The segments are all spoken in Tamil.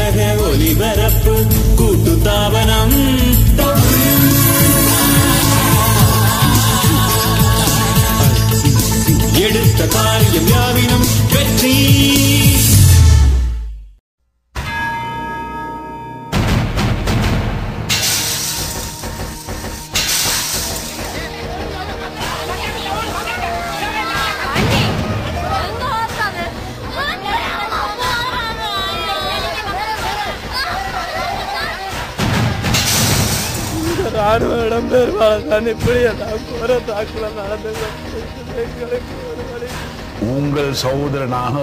உலக ஒலிபரப்பு கூட்டு தாபனம் எடுத்த காரியம் யாவினும் வெற்றி ராணுவ இடம்பெயர்வாளர் தான் இப்படி எல்லாம் கோர தாக்குதல் நடந்தது எங்களுக்கு ஒரு வழி உங்கள் சகோதரனாக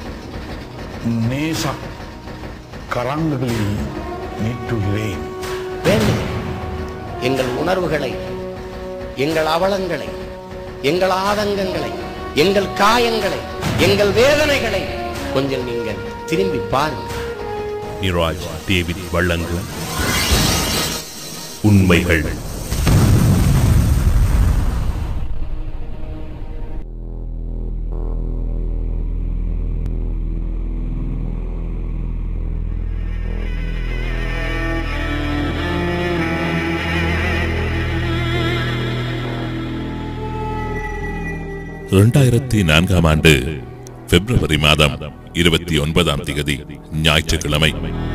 நேச கரங்களில் நீட்டுகிறேன் வேண்டும் எங்கள் உணர்வுகளை எங்கள் அவலங்களை எங்கள் ஆதங்கங்களை எங்கள் காயங்களை எங்கள் வேதனைகளை கொஞ்சம் நீங்கள் திரும்பி பாருங்கள் நிராஜ் டேவிட் வழங்கும் உண்மைகள் இரண்டாயிரத்தி நான்காம் ஆண்டு பிப்ரவரி மாதம் இருபத்தி ஒன்பதாம் தேதி ஞாயிற்றுக்கிழமை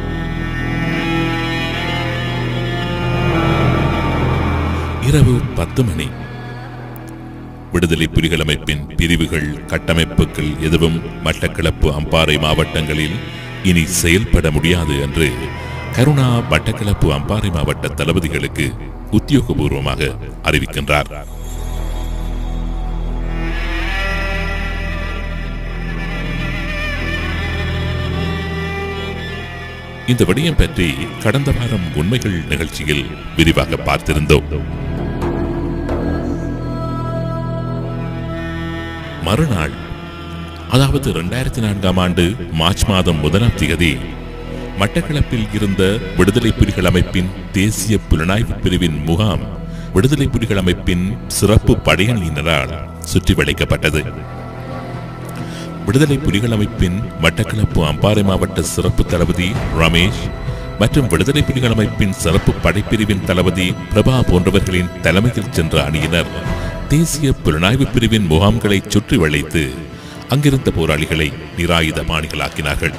இரவு பத்து மணி விடுதலை புலிகள் அமைப்பின் பிரிவுகள் கட்டமைப்புகள் எதுவும் மட்டக்களப்பு அம்பாறை மாவட்டங்களில் இனி செயல்பட முடியாது என்று கருணா மட்டக்களப்பு அம்பாறை மாவட்ட தளபதிகளுக்கு உத்தியோகபூர்வமாக அறிவிக்கின்றார் இந்த விடயம் பற்றி கடந்த வாரம் உண்மைகள் நிகழ்ச்சியில் விரிவாக பார்த்திருந்தோம் மறுநாள் அதாவது இரண்டாயிரத்தி நான்காம் ஆண்டு மார்ச் மாதம் முதலாம் தேதி மட்டக்களப்பில் இருந்த விடுதலை புலிகள் அமைப்பின் தேசிய புலனாய்வு பிரிவின் முகாம் விடுதலை புலிகள் அமைப்பின் சிறப்பு படையணியினரால் சுற்றி வளைக்கப்பட்டது விடுதலை புலிகள் அமைப்பின் மட்டக்களப்பு அம்பாறை மாவட்ட சிறப்பு தளபதி ரமேஷ் மற்றும் விடுதலை புலிகள் அமைப்பின் சிறப்பு படைப்பிரிவின் தளபதி பிரபா போன்றவர்களின் தலைமையில் சென்ற அணியினர் தேசிய புலனாய்வு பிரிவின் முகாம்களை சுற்றி வளைத்து அங்கிருந்த போராளிகளை நிராயுதபாணிகளாக்கினார்கள்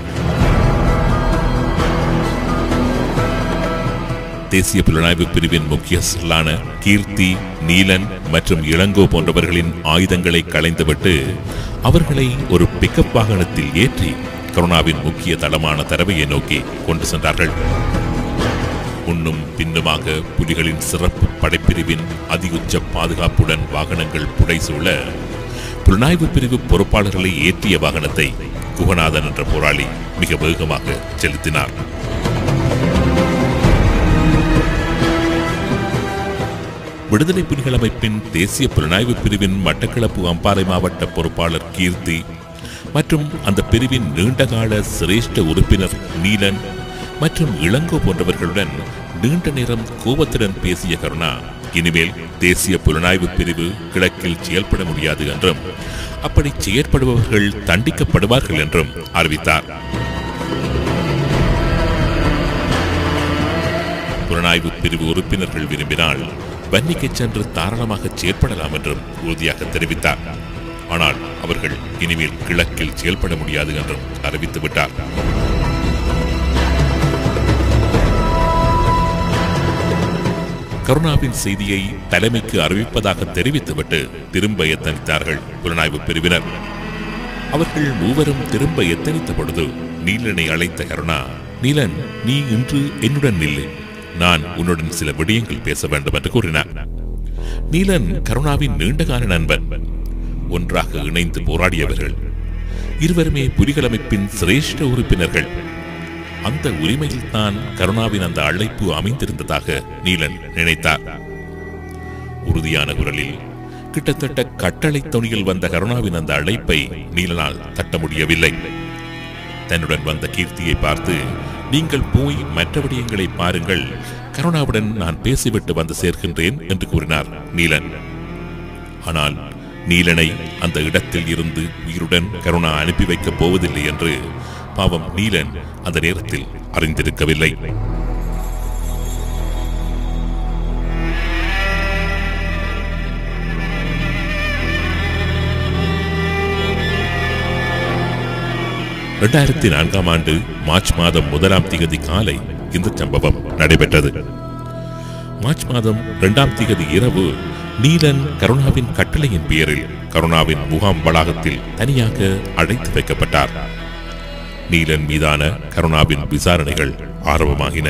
தேசிய புலனாய்வு பிரிவின் முக்கியஸ்தலான கீர்த்தி நீலன் மற்றும் இளங்கோ போன்றவர்களின் ஆயுதங்களை களைந்துவிட்டு அவர்களை ஒரு பிக்கப் வாகனத்தில் ஏற்றி கருணாவின் முக்கிய தளமான தரவையை நோக்கி கொண்டு சென்றார்கள் முன்னும் பின்னுமாக புலிகளின் சிறப்பு படைப்பிரிவின் அதிகுச்ச பாதுகாப்புடன் வாகனங்கள் புடைசூழ புலனாய்வு பிரிவு பொறுப்பாளர்களை ஏற்றிய வாகனத்தை குகநாதன் என்ற போராளி மிக வேகமாக செலுத்தினார் விடுதலை புலிகள் அமைப்பின் தேசிய புலனாய்வு பிரிவின் மட்டக்களப்பு அம்பாறை மாவட்ட பொறுப்பாளர் கீர்த்தி மற்றும் அந்த பிரிவின் நீண்டகால சிரேஷ்ட உறுப்பினர் நீலன் மற்றும் இளங்கோ போன்றவர்களுடன் நீண்ட நேரம் கோபத்துடன் பேசிய கருணா இனிமேல் தேசிய புலனாய்வு பிரிவு கிழக்கில் செயல்பட முடியாது என்றும் அப்படி செயற்படுபவர்கள் தண்டிக்கப்படுவார்கள் என்றும் அறிவித்தார் புலனாய்வு பிரிவு உறுப்பினர்கள் விரும்பினால் வன்னிக்கு சென்று தாராளமாக செயற்படலாம் என்றும் உறுதியாக தெரிவித்தார் ஆனால் அவர்கள் இனிமேல் கிழக்கில் செயல்பட முடியாது என்றும் அறிவித்து விட்டார் கருணாவின் செய்தியை தலைமைக்கு அறிவிப்பதாக தெரிவித்துவிட்டு திரும்ப எத்தனித்தார்கள் புலனாய்வு பிரிவினர் அவர்கள் மூவரும் திரும்ப எத்தனித்த பொழுது நீலனை அழைத்த கருணா நீலன் நீ இன்று என்னுடன் நில்லு நான் உன்னுடன் சில விடயங்கள் பேச வேண்டும் என்று கூறினார் நீலன் கருணாவின் நீண்டகால நண்பன் ஒன்றாக இணைந்து போராடியவர்கள் இருவருமே புலிகள் அமைப்பின் சிரேஷ்ட உறுப்பினர்கள் அந்த உரிமையில் தான் கருணாவின் அந்த அழைப்பு அமைந்திருந்ததாக நீலன் நினைத்தார் உறுதியான குரலில் கிட்டத்தட்ட கட்டளை துணியில் வந்த கருணாவின் அந்த அழைப்பை நீலனால் தட்ட முடியவில்லை தன்னுடன் வந்த கீர்த்தியை பார்த்து நீங்கள் போய் மற்ற விடயங்களை பாருங்கள் கருணாவுடன் நான் பேசிவிட்டு வந்து சேர்க்கின்றேன் என்று கூறினார் நீலன் ஆனால் நீலனை அந்த இடத்தில் இருந்து உயிருடன் கருணா அனுப்பி வைக்கப் போவதில்லை என்று பாவம் நீலன் அந்த நேரத்தில் அறிந்திருக்கவில்லை இரண்டாயிரத்தி நான்காம் ஆண்டு மார்ச் மாதம் முதலாம் திகதி காலை இந்த சம்பவம் நடைபெற்றது மார்ச் மாதம் இரண்டாம் திகதி இரவு நீலன் கருணாவின் கட்டளையின் பேரில் கருணாவின் முகாம் வளாகத்தில் தனியாக அழைத்து வைக்கப்பட்டார் நீலன் மீதான கருணாவின் விசாரணைகள் ஆரம்பமாகின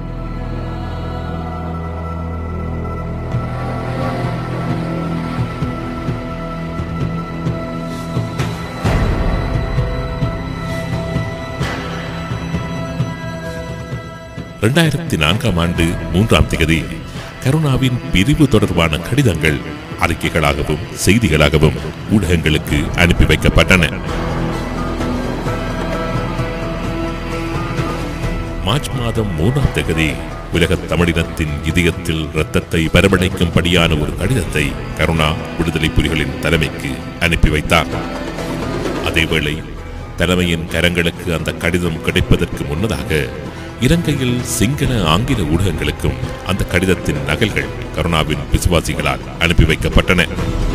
இரண்டாயிரத்தி நான்காம் ஆண்டு மூன்றாம் திகதி கருணாவின் பிரிவு தொடர்பான கடிதங்கள் அறிக்கைகளாகவும் செய்திகளாகவும் ஊடகங்களுக்கு அனுப்பி வைக்கப்பட்டன மார்ச் மாதம் மூன்றாம் தேதி உலகத் தமிழினத்தின் இதயத்தில் இரத்தத்தை வரவழைக்கும்படியான ஒரு கடிதத்தை கருணா விடுதலை புலிகளின் தலைமைக்கு அனுப்பி வைத்தார் அதேவேளை தலைமையின் கரங்களுக்கு அந்த கடிதம் கிடைப்பதற்கு முன்னதாக இலங்கையில் சிங்கள ஆங்கில ஊடகங்களுக்கும் அந்த கடிதத்தின் நகல்கள் கருணாவின் விசுவாசிகளால் அனுப்பி வைக்கப்பட்டன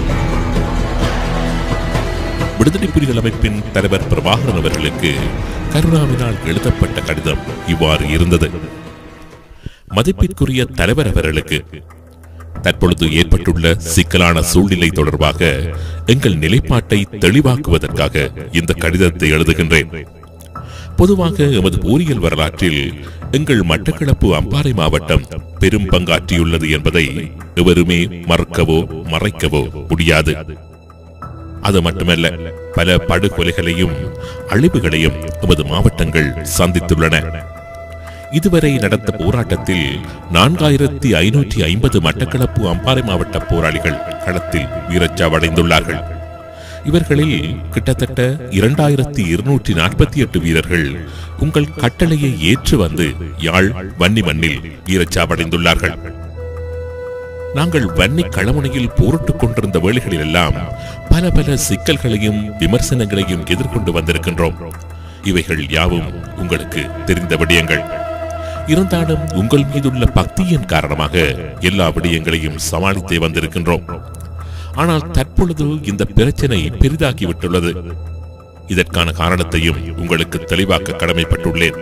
விடுதலை புலிகள் அமைப்பின் தலைவர் பிரபாகரன் அவர்களுக்கு கருணாவினால் எழுதப்பட்ட கடிதம் இவ்வாறு இருந்தது மதிப்பிற்குரிய தலைவர் அவர்களுக்கு தற்பொழுது ஏற்பட்டுள்ள சிக்கலான சூழ்நிலை தொடர்பாக எங்கள் நிலைப்பாட்டை தெளிவாக்குவதற்காக இந்த கடிதத்தை எழுதுகின்றேன் பொதுவாக எமது போரியல் வரலாற்றில் எங்கள் மட்டக்களப்பு அம்பாறை மாவட்டம் பெரும் பங்காற்றியுள்ளது என்பதை எவருமே மறக்கவோ மறைக்கவோ முடியாது அது மட்டுமல்ல பல படுகொலைகளையும் அழிவுகளையும் எமது மாவட்டங்கள் சந்தித்துள்ளன இதுவரை நடந்த போராட்டத்தில் நான்காயிரத்தி ஐநூற்றி ஐம்பது மட்டக்களப்பு அம்பாறை மாவட்ட போராளிகள் களத்தில் வீரச்சாவடைந்துள்ளார்கள் இவர்களில் கிட்டத்தட்ட இரண்டாயிரத்தி இருநூற்றி நாற்பத்தி எட்டு வீரர்கள் உங்கள் கட்டளையை ஏற்று வந்து யாழ் வன்னி மண்ணில் வீரச்சாவடைந்துள்ளார்கள் நாங்கள் வன்னி களமுனையில் போரிட்டுக் கொண்டிருந்த வேளைகளில் எல்லாம் பல பல சிக்கல்களையும் விமர்சனங்களையும் எதிர்கொண்டு வந்திருக்கின்றோம் இவைகள் யாவும் உங்களுக்கு தெரிந்த விடயங்கள் இருந்தாலும் உங்கள் மீதுள்ள பக்தியின் காரணமாக எல்லா விடயங்களையும் சமாளித்தே வந்திருக்கின்றோம் ஆனால் தற்பொழுது இந்த பிரச்சனை பெரிதாகிவிட்டுள்ளது இதற்கான காரணத்தையும் உங்களுக்கு தெளிவாக்க கடமைப்பட்டுள்ளேன்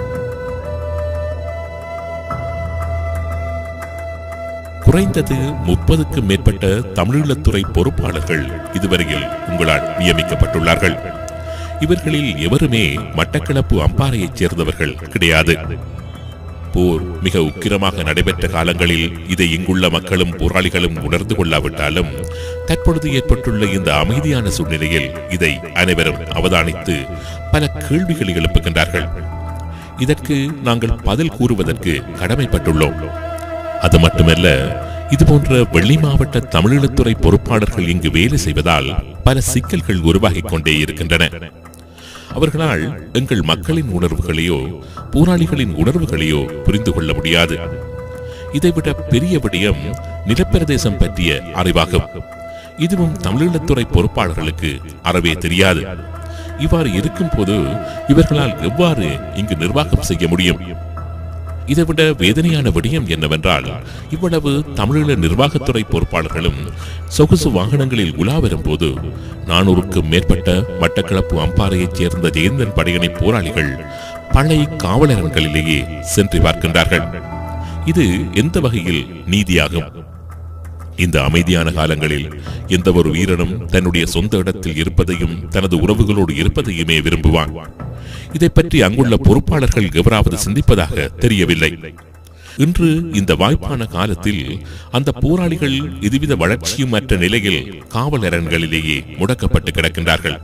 குறைந்தது முப்பதுக்கும் மேற்பட்ட தமிழீழத்துறை பொறுப்பாளர்கள் இதுவரையில் உங்களால் நியமிக்கப்பட்டுள்ளார்கள் இவர்களில் எவருமே மட்டக்களப்பு அம்பாறையைச் சேர்ந்தவர்கள் கிடையாது போர் மிக உக்கிரமாக நடைபெற்ற காலங்களில் இதை இங்குள்ள மக்களும் போராளிகளும் உணர்ந்து கொள்ளாவிட்டாலும் தற்பொழுது ஏற்பட்டுள்ள இந்த அமைதியான சூழ்நிலையில் இதை அனைவரும் அவதானித்து பல கேள்விகளை எழுப்புகின்றார்கள் இதற்கு நாங்கள் பதில் கூறுவதற்கு கடமைப்பட்டுள்ளோம் அது மட்டுமல்ல இதுபோன்ற வெள்ளி மாவட்ட தமிழீழத்துறை பொறுப்பாளர்கள் இங்கு வேலை செய்வதால் பல சிக்கல்கள் உருவாகிக் கொண்டே இருக்கின்றன அவர்களால் எங்கள் மக்களின் உணர்வுகளையோ போராளிகளின் உணர்வுகளையோ புரிந்து கொள்ள முடியாது இதைவிட பெரிய விடயம் நிலப்பிரதேசம் பற்றிய அறிவாகும் இதுவும் தமிழீழத்துறை பொறுப்பாளர்களுக்கு அறவே தெரியாது இவ்வாறு இருக்கும்போது இவர்களால் எவ்வாறு இங்கு நிர்வாகம் செய்ய முடியும் இதைவிட வேதனையான விடயம் என்னவென்றால் இவ்வளவு தமிழீழ நிர்வாகத்துறை பொறுப்பாளர்களும் சொகுசு வாகனங்களில் உலா வரும்போது நானூறுக்கும் மேற்பட்ட மட்டக்களப்பு அம்பாறையைச் சேர்ந்த ஜெயந்தன் படையணி போராளிகள் பழைய காவலரன்களிலேயே சென்று பார்க்கின்றார்கள் இது எந்த வகையில் நீதியாகும் இந்த அமைதியான காலங்களில் எந்த ஒரு வீரனும் தன்னுடைய சொந்த இடத்தில் இருப்பதையும் தனது உறவுகளோடு இருப்பதையுமே விரும்புவான் இதை பற்றி அங்குள்ள பொறுப்பாளர்கள் எவராவது சிந்திப்பதாக தெரியவில்லை இன்று இந்த வாய்ப்பான காலத்தில் அந்த போராளிகள் எதுவித வளர்ச்சியும் அற்ற நிலையில் காவலரன்களிலேயே முடக்கப்பட்டு கிடக்கின்றார்கள்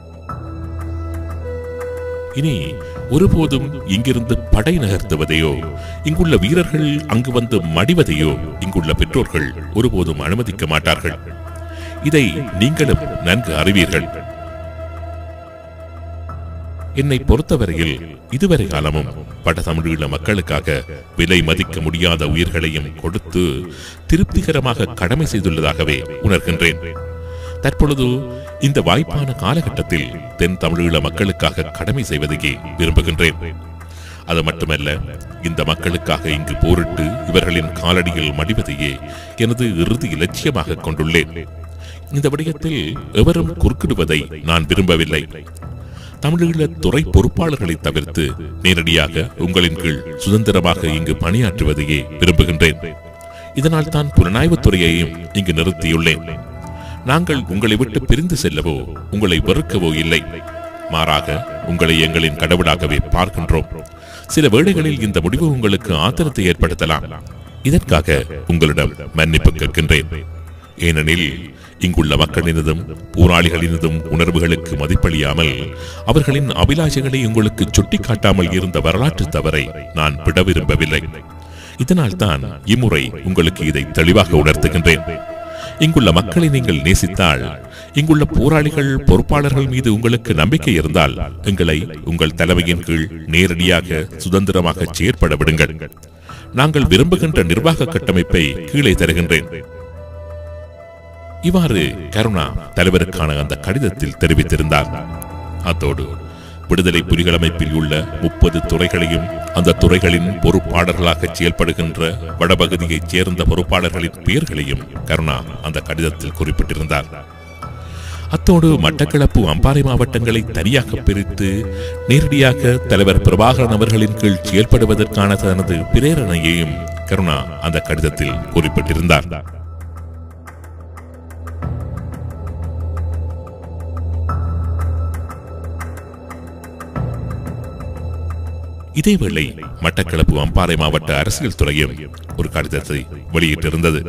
இனி ஒருபோதும் இங்கிருந்து படை நகர்த்துவதையோ இங்குள்ள வீரர்கள் அங்கு வந்து மடிவதையோ இங்குள்ள பெற்றோர்கள் ஒருபோதும் அனுமதிக்க மாட்டார்கள் இதை நீங்களும் நன்கு அறிவீர்கள் என்னை பொறுத்தவரையில் இதுவரை காலமும் பட தமிழீழ மக்களுக்காக விலை மதிக்க முடியாத உயிர்களையும் கொடுத்து திருப்திகரமாக கடமை செய்துள்ளதாகவே உணர்கின்றேன் தற்பொழுது இந்த வாய்ப்பான காலகட்டத்தில் தென் தமிழீழ மக்களுக்காக கடமை செய்வதையே விரும்புகின்றேன் அது மட்டுமல்ல இந்த மக்களுக்காக இங்கு போரிட்டு இவர்களின் காலடியில் மடிவதையே எனது இறுதி இலட்சியமாக கொண்டுள்ளேன் இந்த விடயத்தில் எவரும் குறுக்கிடுவதை நான் விரும்பவில்லை தமிழீழ துறை பொறுப்பாளர்களை தவிர்த்து நேரடியாக உங்களின் கீழ் சுதந்திரமாக இங்கு பணியாற்றுவதையே விரும்புகின்றேன் இதனால் தான் புலனாய்வுத் துறையையும் இங்கு நிறுத்தியுள்ளேன் நாங்கள் உங்களை விட்டு பிரிந்து செல்லவோ உங்களை வெறுக்கவோ இல்லை மாறாக உங்களை எங்களின் கடவுளாகவே பார்க்கின்றோம் சில வேளைகளில் இந்த முடிவு உங்களுக்கு ஆத்திரத்தை ஏற்படுத்தலாம் இதற்காக உங்களிடம் மன்னிப்பு கேட்கின்றேன் ஏனெனில் இங்குள்ள மக்களினதும் போராளிகளினதும் உணர்வுகளுக்கு மதிப்பளியாமல் அவர்களின் அபிலாஷைகளை உங்களுக்கு சுட்டிக்காட்டாமல் இருந்த வரலாற்று தவறை நான் விட விரும்பவில்லை இதனால் தான் இம்முறை உங்களுக்கு இதை தெளிவாக உணர்த்துகின்றேன் இங்குள்ள மக்களை நீங்கள் நேசித்தால் இங்குள்ள போராளிகள் பொறுப்பாளர்கள் மீது உங்களுக்கு நம்பிக்கை இருந்தால் எங்களை உங்கள் தலைமையின் கீழ் நேரடியாக சுதந்திரமாக செயற்பட விடுங்கள் நாங்கள் விரும்புகின்ற நிர்வாக கட்டமைப்பை கீழே தருகின்றேன் இவ்வாறு கருணா தலைவருக்கான அந்த கடிதத்தில் தெரிவித்திருந்தார் அத்தோடு விடுதலை புலிகள் அமைப்பில் உள்ள முப்பது துறைகளையும் அந்த துறைகளின் பொறுப்பாளர்களாக செயல்படுகின்ற வடபகுதியைச் சேர்ந்த பொறுப்பாளர்களின் பெயர்களையும் கருணா அந்த கடிதத்தில் குறிப்பிட்டிருந்தார் அத்தோடு மட்டக்களப்பு அம்பாறை மாவட்டங்களை தனியாக பிரித்து நேரடியாக தலைவர் பிரபாகரன் அவர்களின் கீழ் செயல்படுவதற்கான தனது பிரேரணையையும் கருணா அந்த கடிதத்தில் குறிப்பிட்டிருந்தார் இதேவேளை மட்டக்களப்பு அம்பாறை மாவட்ட அரசியல் துறையும் ஒரு கடிதத்தை வெளியிட்டிருந்தது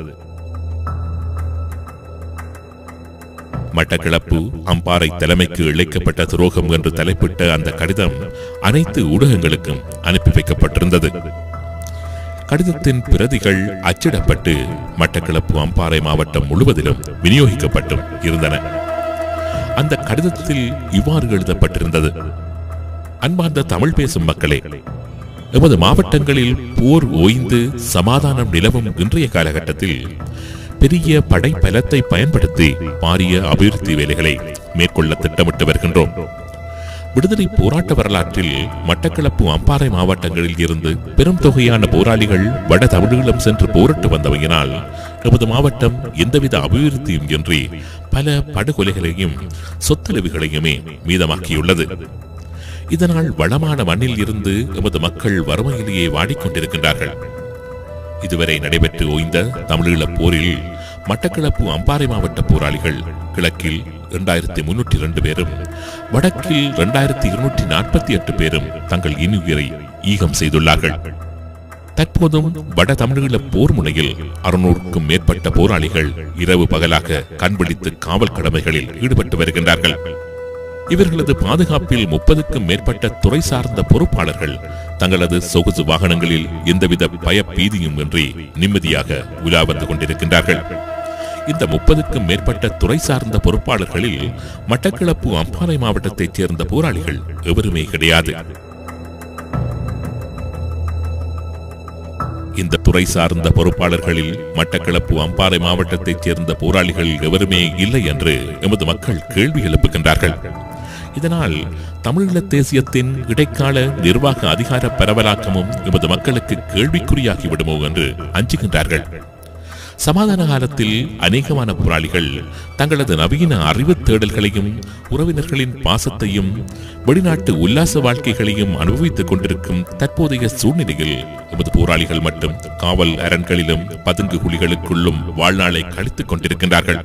மட்டக்களப்பு அம்பாறை தலைமைக்கு இழைக்கப்பட்ட துரோகம் என்று தலைப்பிட்ட அந்த கடிதம் அனைத்து ஊடகங்களுக்கும் அனுப்பி வைக்கப்பட்டிருந்தது கடிதத்தின் பிரதிகள் அச்சிடப்பட்டு மட்டக்களப்பு அம்பாறை மாவட்டம் முழுவதிலும் விநியோகிக்கப்பட்டும் இருந்தன அந்த கடிதத்தில் இவ்வாறு எழுதப்பட்டிருந்தது அன்பார்ந்த தமிழ் பேசும் மக்களே எமது மாவட்டங்களில் போர் ஓய்ந்து சமாதானம் நிலவும் இன்றைய காலகட்டத்தில் பெரிய படை பலத்தை பயன்படுத்தி பாரிய அபிவிருத்தி வேலைகளை மேற்கொள்ள திட்டமிட்டு வருகின்றோம் விடுதலை போராட்ட வரலாற்றில் மட்டக்களப்பு அம்பாறை மாவட்டங்களில் இருந்து பெரும் தொகையான போராளிகள் வட தமிழீழம் சென்று போரிட்டு வந்தவையினால் எமது மாவட்டம் எந்தவித அபிவிருத்தியும் இன்றி பல படுகொலைகளையும் சொத்தளவுகளையுமே மீதமாக்கியுள்ளது இதனால் வளமான மண்ணில் இருந்து எமது மக்கள் வறுமையிலேயே வாடிக்கொண்டிருக்கின்றார்கள் இதுவரை நடைபெற்று ஓய்ந்த தமிழீழ போரில் மட்டக்களப்பு அம்பாறை மாவட்ட போராளிகள் கிழக்கில் இரண்டாயிரத்தி முன்னூற்றி இரண்டு பேரும் வடக்கில் இரண்டாயிரத்தி இருநூற்றி நாற்பத்தி எட்டு பேரும் தங்கள் இன்னுயிரை ஈகம் செய்துள்ளார்கள் தற்போதும் வட தமிழீழ போர் முனையில் அறுநூறுக்கும் மேற்பட்ட போராளிகள் இரவு பகலாக கண்பிடித்து காவல் கடமைகளில் ஈடுபட்டு வருகின்றார்கள் இவர்களது பாதுகாப்பில் முப்பதுக்கும் மேற்பட்ட துறை சார்ந்த பொறுப்பாளர்கள் தங்களது சொகுசு வாகனங்களில் எந்தவித பய பீதியும் இன்றி நிம்மதியாக உலா வந்து கொண்டிருக்கின்றார்கள் இந்த முப்பதுக்கும் மேற்பட்ட துறை சார்ந்த பொறுப்பாளர்களில் மட்டக்களப்பு அம்பாறை மாவட்டத்தைச் சேர்ந்த போராளிகள் எவருமே கிடையாது இந்த துறை சார்ந்த பொறுப்பாளர்களில் மட்டக்களப்பு அம்பாறை மாவட்டத்தைச் சேர்ந்த போராளிகள் எவருமே இல்லை என்று எமது மக்கள் கேள்வி எழுப்புகின்றார்கள் இதனால் தமிழீழ தேசியத்தின் இடைக்கால நிர்வாக அதிகார பரவலாக்கமும் எமது மக்களுக்கு கேள்விக்குறியாகி விடுமோ என்று அஞ்சுகின்றார்கள் சமாதான காலத்தில் அநேகமான போராளிகள் தங்களது நவீன அறிவு தேடல்களையும் உறவினர்களின் பாசத்தையும் வெளிநாட்டு உல்லாச வாழ்க்கைகளையும் அனுபவித்துக் கொண்டிருக்கும் தற்போதைய சூழ்நிலையில் எமது போராளிகள் மட்டும் காவல் அரண்களிலும் பதுங்கு குழிகளுக்குள்ளும் வாழ்நாளை கழித்துக் கொண்டிருக்கின்றார்கள்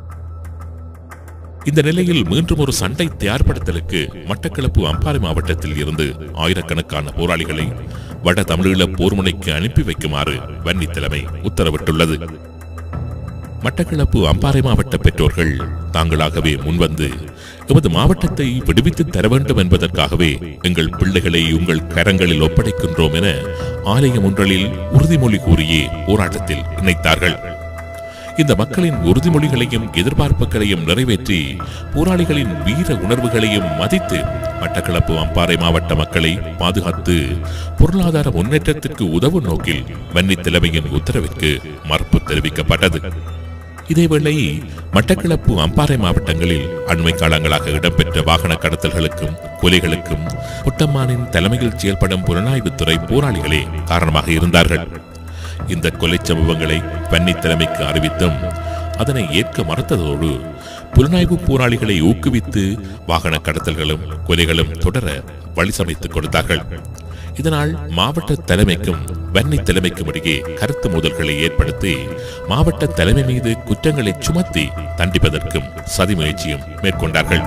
இந்த நிலையில் மீண்டும் ஒரு சண்டை தயார்படுத்தலுக்கு மட்டக்களப்பு அம்பாறை மாவட்டத்தில் இருந்து ஆயிரக்கணக்கான போராளிகளை வட தமிழீழ போர்முனைக்கு அனுப்பி வைக்குமாறு வன்னி தலைமை உத்தரவிட்டுள்ளது மட்டக்களப்பு அம்பாறை மாவட்ட பெற்றோர்கள் தாங்களாகவே முன்வந்து எமது மாவட்டத்தை விடுவித்து தர வேண்டும் என்பதற்காகவே எங்கள் பிள்ளைகளை உங்கள் கரங்களில் ஒப்படைக்கின்றோம் என ஆலயம் ஒன்றலில் உறுதிமொழி கூறியே போராட்டத்தில் இணைத்தார்கள் இந்த மக்களின் உறுதிமொழிகளையும் எதிர்பார்ப்புகளையும் நிறைவேற்றி போராளிகளின் வீர உணர்வுகளையும் மதித்து மட்டக்களப்பு அம்பாறை மாவட்ட மக்களை பாதுகாத்து பொருளாதார முன்னேற்றத்திற்கு உதவும் நோக்கில் வன்னி தலைமையின் உத்தரவிற்கு மறுப்பு தெரிவிக்கப்பட்டது இதேவேளை மட்டக்களப்பு அம்பாறை மாவட்டங்களில் அண்மை காலங்களாக இடம்பெற்ற வாகன கடத்தல்களுக்கும் கொலைகளுக்கும் புட்டம்மானின் தலைமையில் செயல்படும் புலனாய்வுத்துறை போராளிகளே காரணமாக இருந்தார்கள் இந்த கொலை சம்பவங்களை பன்னி தலைமைக்கு அறிவித்தும் அதனை ஏற்க மறுத்ததோடு புலனாய்வு போராளிகளை ஊக்குவித்து வாகன கடத்தல்களும் கொலைகளும் தொடர வழி சமைத்துக் கொடுத்தார்கள் இதனால் மாவட்ட தலைமைக்கும் வன்னி தலைமைக்கும் இடையே கருத்து மோதல்களை ஏற்படுத்தி மாவட்ட தலைமை மீது குற்றங்களை சுமத்தி தண்டிப்பதற்கும் சதி முயற்சியும் மேற்கொண்டார்கள்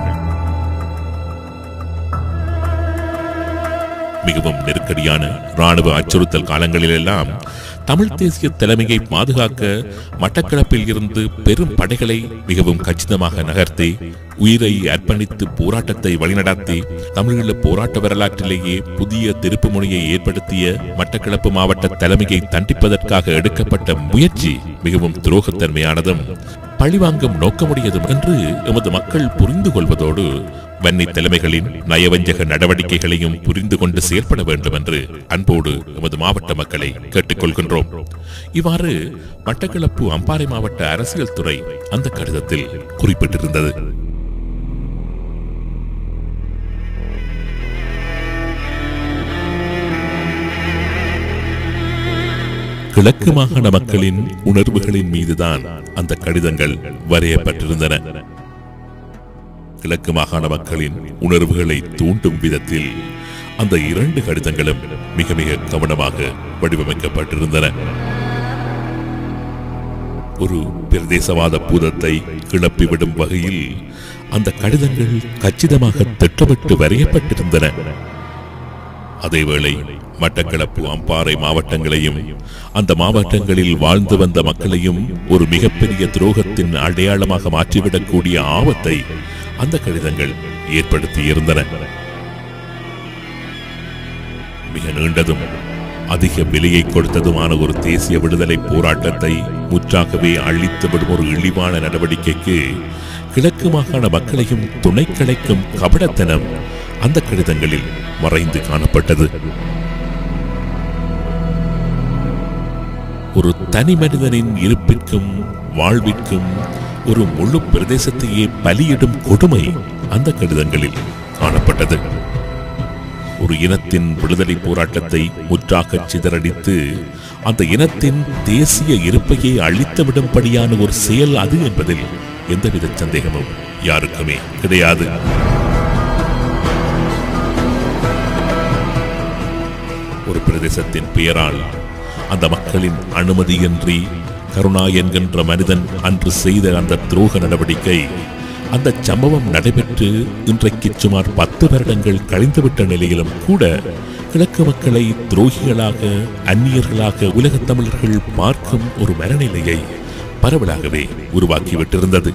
மிகவும் நெருக்கடியான ராணுவ அச்சுறுத்தல் காலங்களிலெல்லாம் தமிழ் தேசிய தலைமையை பாதுகாக்க மட்டக்களப்பில் இருந்து பெரும் படைகளை மிகவும் கச்சிதமாக நகர்த்தி உயிரை அர்ப்பணித்து போராட்டத்தை வழிநடத்தி தமிழீழ போராட்ட வரலாற்றிலேயே புதிய திருப்பு முனையை ஏற்படுத்திய மட்டக்களப்பு மாவட்ட தலைமையை தண்டிப்பதற்காக எடுக்கப்பட்ட முயற்சி மிகவும் துரோகத்தன்மையானதும் பழிவாங்கும் நோக்கமுடையதும் என்று எமது மக்கள் புரிந்து கொள்வதோடு வன்னி தலைமைகளின் நயவஞ்சக நடவடிக்கைகளையும் புரிந்து கொண்டு செயல்பட வேண்டும் என்று அன்போடு எமது மாவட்ட மக்களை கேட்டுக்கொள்கின்றோம் இவ்வாறு மட்டக்களப்பு அம்பாறை மாவட்ட அரசியல் துறை அந்த கடிதத்தில் குறிப்பிட்டிருந்தது கிழக்கு மாகாண மக்களின் உணர்வுகளின் மீதுதான் அந்த கடிதங்கள் வரையப்பட்டிருந்தன கிழக்கு மாகாண மக்களின் உணர்வுகளை தூண்டும் விதத்தில் அந்த இரண்டு கடிதங்களும் மிக மிக கவனமாக வடிவமைக்கப்பட்டிருந்தன ஒரு பிரதேசவாத பூதத்தை கிளப்பிவிடும் வகையில் அந்த கடிதங்கள் கச்சிதமாக திட்டமிட்டு வரையப்பட்டிருந்தன அதேவேளை மட்டக்களப்பு அம்பாறை மாவட்டங்களையும் அந்த மாவட்டங்களில் வாழ்ந்து வந்த மக்களையும் ஒரு மிகப்பெரிய துரோகத்தின் அடையாளமாக மாற்றிவிடக்கூடிய ஆபத்தை அந்த கடிதங்கள் ஏற்படுத்தி இருந்தன மிக நீண்டதும் அதிக விலையை கொடுத்ததுமான ஒரு தேசிய விடுதலை போராட்டத்தை முற்றாகவே அழித்துவிடும் ஒரு இழிவான நடவடிக்கைக்கு கிழக்கு மாகாண மக்களையும் துணை கிடைக்கும் கபடத்தனம் அந்த கடிதங்களில் மறைந்து காணப்பட்டது ஒரு தனி மனிதனின் இருப்பிற்கும் வாழ்விற்கும் ஒரு முழு பிரதேசத்தையே பலியிடும் கொடுமை அந்த கடிதங்களில் காணப்பட்டது ஒரு இனத்தின் விடுதலை போராட்டத்தை முற்றாக சிதறடித்து அந்த இனத்தின் தேசிய இருப்பையே அழித்துவிடும்படியான ஒரு செயல் அது என்பதில் எந்தவித சந்தேகமும் யாருக்குமே கிடையாது ஒரு பிரதேசத்தின் பெயரால் அந்த மக்களின் அனுமதியின்றி கருணா என்கின்ற மனிதன் அன்று செய்த அந்த துரோக நடவடிக்கை அந்த சம்பவம் நடைபெற்று இன்றைக்கு சுமார் பத்து வருடங்கள் கழிந்துவிட்ட நிலையிலும் கூட கிழக்கு மக்களை துரோகிகளாக அந்நியர்களாக உலகத் தமிழர்கள் பார்க்கும் ஒரு மனநிலையை பரவலாகவே உருவாக்கிவிட்டிருந்தது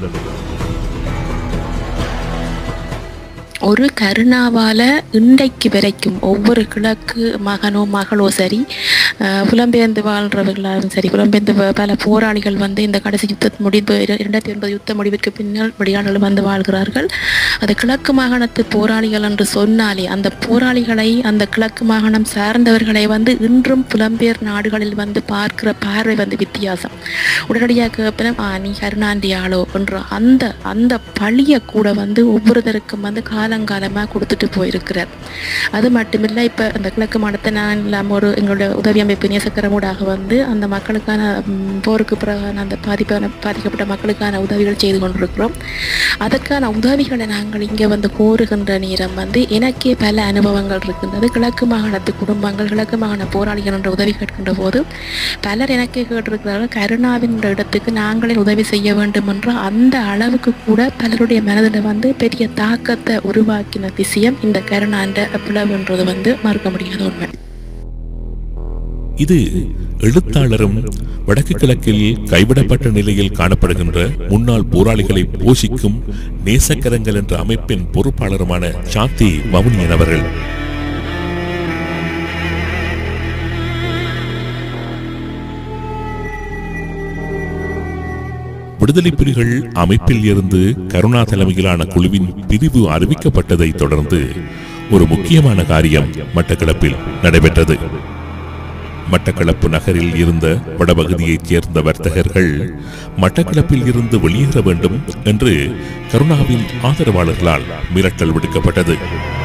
ஒரு கருணாவால இன்றைக்கு வரைக்கும் ஒவ்வொரு கிழக்கு மகனோ மகளோ சரி அஹ், புலம்பெயர்ந்து வாழ்றவர்களாலும் சரி புலம்பெயர்ந்து வ- பல போராளிகள் வந்து இந்த கடைசி யுத்த முடிவு இர- இரண்டாயிரத்தி ஒன்பது யுத்த முடிவுக்கு பின்னால் வெளிநாடுகள் வந்து வாழ்கிறார்கள் அது கிழக்கு மாகாணத்து போராளிகள் என்று சொன்னாலே அந்த போராளிகளை அந்த கிழக்கு மாகாணம் சார்ந்தவர்களை வந்து இன்றும் புலம்பெயர் நாடுகளில் வந்து பார்க்கிற பார்வை வந்து வித்தியாசம் உடனடியாக கேட்பேன் "ஆ, நீ கருணாண்டி ஆளோ என்ற அந்த அந்த பழியை கூட வந்து ஒவ்வொருத்தருக்கும் வந்து காலங்காலமாக கொடுத்துட்டு போயிருக்கிறார் அது மட்டுமில்லை இப்போ அந்த கிழக்கு மாவட்டத்தை நான் இல்லாமல் ஒரு எங்களுடைய உதவி அமைப்பு நேசக்கரமூடாக வந்து அந்த மக்களுக்கான ம், போருக்கு பிறகான அந்த பாதிப்பான பாதிக்கப்பட்ட மக்களுக்கான உதவிகள் செய்து கொண்டிருக்கிறோம் அதற்கான உதவிகளை நாங்கள் இங்கே வந்து கோருகின்ற நேரம் வந்து எனக்கே பல அனுபவங்கள் இருக்கின்றது கிழக்கு மாகாணத்து குடும்பங்கள் கிழக்கு மாகாண போராளிகள் என்ற உதவி கேட்கின்ற போது பலர் எனக்கே கேட்டிருக்கிறார்கள் கருணாவின் இடத்துக்கு நாங்களே உதவி செய்ய வேண்டும் என்ற அந்த அளவுக்கு கூட பலருடைய மனதில் வந்து பெரிய தாக்கத்தை உருவாக்கின விஷயம் இந்த கருணாண்ட பிளவுன்றது வந்து மறுக்க முடியாத உண்மை இது எழுத்தாளரும் வடக்கு கிழக்கில் கைவிடப்பட்ட நிலையில் காணப்படுகின்ற முன்னாள் போராளிகளை போஷிக்கும் நேசக்கரங்கள் என்ற அமைப்பின் பொறுப்பாளருமான சாந்தி வவுனியன் அவர்கள் விடுதலை புலிகள் அமைப்பில் இருந்து கருணா தலைமையிலான குழுவின் பிரிவு அறிவிக்கப்பட்டதை தொடர்ந்து ஒரு முக்கியமான காரியம் மட்டக்களப்பில் நடைபெற்றது மட்டக்களப்பு நகரில் இருந்த வடபகுதியைச் சேர்ந்த வர்த்தகர்கள் மட்டக்களப்பில் இருந்து வெளியேற வேண்டும் என்று கருணாவின் ஆதரவாளர்களால் மிரட்டல் விடுக்கப்பட்டது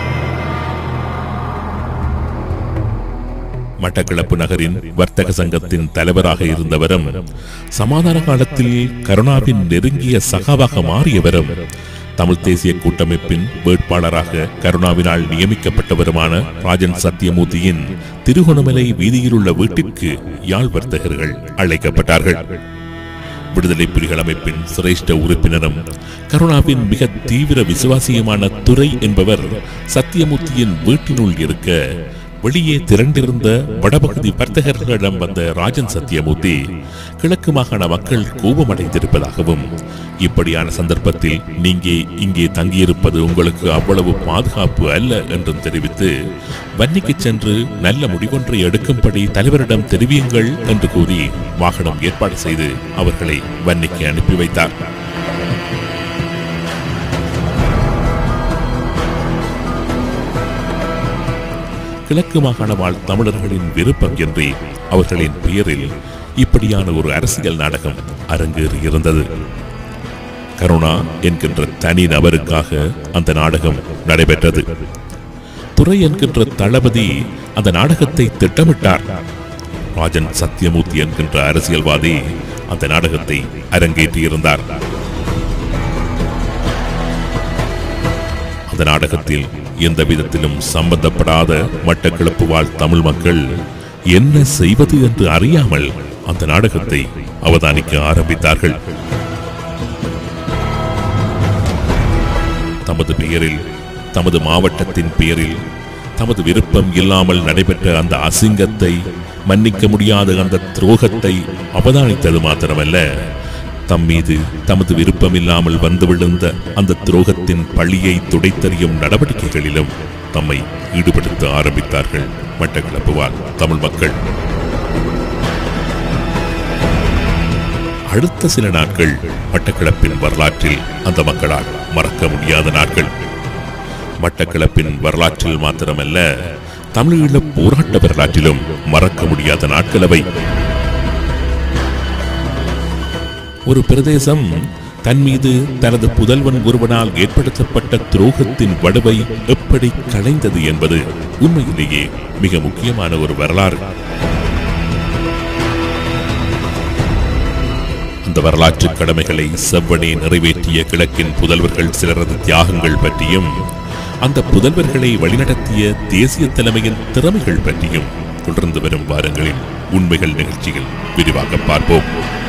மட்டக்களப்பு நகரின் வர்த்தக சங்கத்தின் தலைவராக இருந்தவரும் சமாதான காலத்தில் கருணாவின் நெருங்கிய சகாவாக மாறியவரும் தமிழ் தேசிய கூட்டமைப்பின் வேட்பாளராக கருணாவினால் நியமிக்கப்பட்டவருமான ராஜன் சத்தியமூர்த்தியின் திருகோணமலை வீதியில் உள்ள வீட்டிற்கு யாழ் வர்த்தகர்கள் அழைக்கப்பட்டார்கள் விடுதலை புலிகள் அமைப்பின் சிரேஷ்ட உறுப்பினரும் கருணாவின் மிக தீவிர விசுவாசியுமான துரை என்பவர் சத்தியமூர்த்தியின் வீட்டினுள் இருக்க வெளியே திரண்டிருந்த வடபகுதி வர்த்தகர்களிடம் வந்த ராஜன் சத்தியமூர்த்தி கிழக்கு மாகாண மக்கள் கோபமடைந்திருப்பதாகவும் இப்படியான சந்தர்ப்பத்தில் நீங்க இங்கே தங்கியிருப்பது உங்களுக்கு அவ்வளவு பாதுகாப்பு அல்ல என்றும் தெரிவித்து வன்னிக்கு சென்று நல்ல முடிவொன்றை எடுக்கும்படி தலைவரிடம் தெரிவியுங்கள் என்று கூறி வாகனம் ஏற்பாடு செய்து அவர்களை வன்னிக்கு அனுப்பி வைத்தார் கிழக்கு மாகாண வாழ் தமிழர்களின் விருப்பம் என்று அவர்களின் பெயரில் இப்படியான ஒரு அரசியல் நாடகம் அரங்கேறி இருந்தது கருணா என்கின்ற தனி நபருக்காக அந்த நாடகம் நடைபெற்றது துரை என்கின்ற தளபதி அந்த நாடகத்தை திட்டமிட்டார் ராஜன் சத்தியமூர்த்தி என்கின்ற அரசியல்வாதி அந்த நாடகத்தை அரங்கேற்றியிருந்தார் அந்த நாடகத்தில் எந்த விதத்திலும் சம்பந்தப்படாத மட்டக்களப்பு வாழ் தமிழ் மக்கள் என்ன செய்வது என்று அறியாமல் அந்த நாடகத்தை அவதானிக்க ஆரம்பித்தார்கள் தமது பெயரில் தமது மாவட்டத்தின் பெயரில் தமது விருப்பம் இல்லாமல் நடைபெற்ற அந்த அசிங்கத்தை மன்னிக்க முடியாத அந்த துரோகத்தை அவதானித்தது மாத்திரமல்ல தம் மீது தமது விருப்பம் இல்லாமல் வந்து விழுந்த அந்த துரோகத்தின் பழியை துடைத்தறியும் நடவடிக்கைகளிலும் தம்மை ஈடுபடுத்த ஆரம்பித்தார்கள் மட்டக்களப்பு வாழ் தமிழ் மக்கள் அடுத்த சில நாட்கள் மட்டக்களப்பின் வரலாற்றில் அந்த மக்களால் மறக்க முடியாத நாட்கள் மட்டக்களப்பின் வரலாற்றில் மாத்திரமல்ல தமிழீழ போராட்ட வரலாற்றிலும் மறக்க முடியாத நாட்கள் அவை ஒரு பிரதேசம் தன் மீது தனது புதல்வன் ஒருவனால் ஏற்படுத்தப்பட்ட துரோகத்தின் வடுவை எப்படி களைந்தது என்பது உண்மையிலேயே மிக முக்கியமான ஒரு வரலாறு அந்த வரலாற்று கடமைகளை செவ்வனே நிறைவேற்றிய கிழக்கின் புதல்வர்கள் சிலரது தியாகங்கள் பற்றியும் அந்த புதல்வர்களை வழிநடத்திய தேசிய தலைமையின் திறமைகள் பற்றியும் தொடர்ந்து வரும் வாரங்களில் உண்மைகள் நிகழ்ச்சியில் விரிவாக பார்ப்போம்